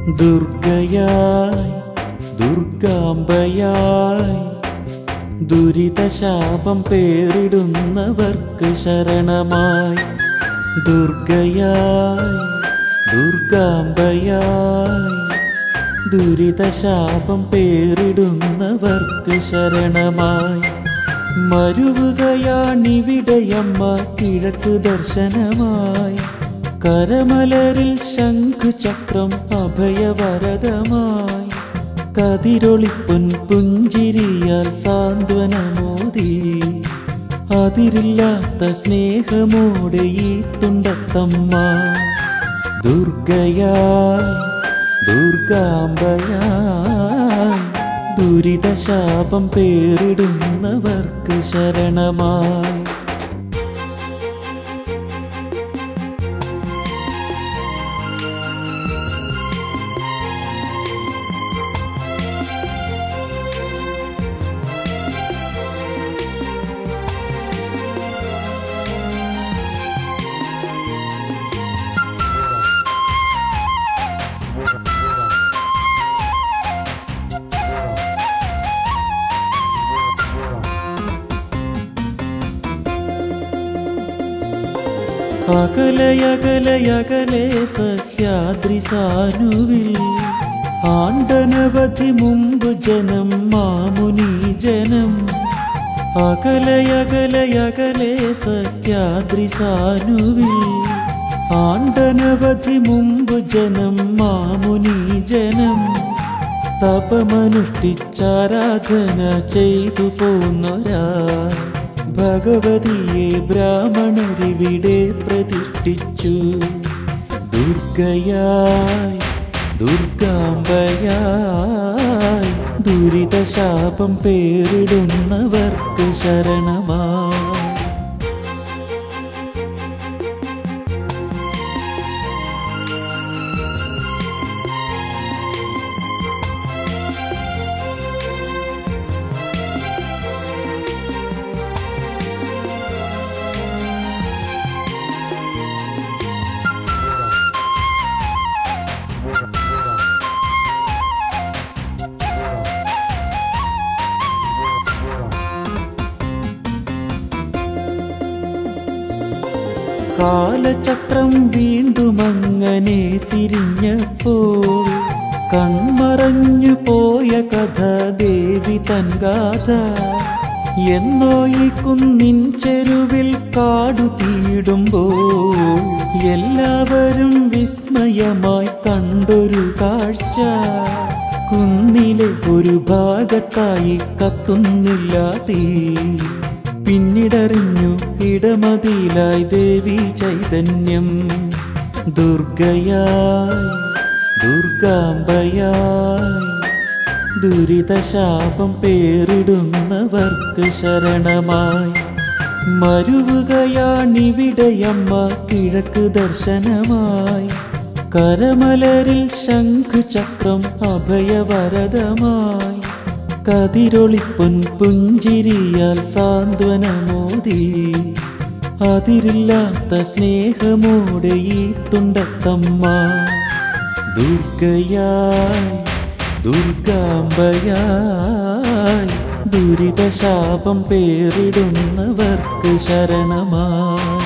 ദുർഗയായി ദുർഗാംബയായി ദുരിതശാപം പേരിടുന്നവർക്ക് ശരണമായി ദുർഗയായി ദുർഗാംബയായി ദുരിതശാപം പേരിടുന്നവർക്ക് ശരണമായി മരുവുകയാണിവിടെയമ്മ കിഴക്ക് ദർശനമായി കരമലരിൽ ശംഖു ചക്രം അഭയവരദമായി കതിരൊളിപ്പൊൻ പുഞ്ചിരിയാൽ സാന്ത്വനമോദി അതിരില്ലാത്ത സ്നേഹമോടെ ഈ തുണ്ടത്തമ്മ ദുർഗയായി ദുർഗാംബയായി ദുരിതശാപം പേരിടുന്നവർക്ക് ശരണമായി അകലയകലയകലെ സഹ്യാദ്രി സാനുവിൽ ആണ്ടനവധി മുമ്പ് ജനം മാമുനി ജനം അകലയകലയകലെ സഹ്യാദ്രി സാനുവിൽ ആണ്ടനവധി മുമ്പ് ജനം മാമുനി ജനം തപമനുഷ്ഠിച്ചാരാധന ചെയ്തു പോന്നൊരാ ഭഗവതിയെ ബ്രാഹ്മണരിവിടെ പ്രതിഷ്ഠിച്ചു ദുർഗയായി ദുർഗാംബയായി ദുരിതശാപം പേരിടുന്നവർക്ക് ശരണമായി കാലചക്രം വീണ്ടും അങ്ങനെ തിരിഞ്ഞപ്പോൾ കൺമറഞ്ഞു പോയ കഥ ദേവി തൻ ഗാഥ എന്നോ ഈ കുന്നിൻ ചെരുവിൽ കാടു തീടുമ്പോൾ എല്ലാവരും വിസ്മയമായി കണ്ടൊരു കാഴ്ച കുന്നിലെ ഒരു ഭാഗത്തായി കത്തുന്നില്ല തീ പിന്നിടറിഞ്ഞു ഇടമതിയിലായി ദേവി ചൈതന്യം ദുർഗയായി ദുർഗാംബയായി ദുരിതശാപം പേരിടുന്നവർക്ക് ശരണമായി മരുവുകയാണിവിടെയമ്മ കിഴക്ക് ദർശനമായി കരമലരിൽ ശംഖു ചക്രം അഭയവരദമായി കതിരൊളിപ്പൊൻ പുഞ്ചിരിയാൽ സാന്ത്വനമോദി അതിരില്ലാത്ത സ്നേഹമോടെ ഈ തുണ്ടത്തമ്മ ദുർഗയായി ദുർഗാംബയായി ദുരിതശാപം പേരിടുന്നവർക്ക് ശരണമായി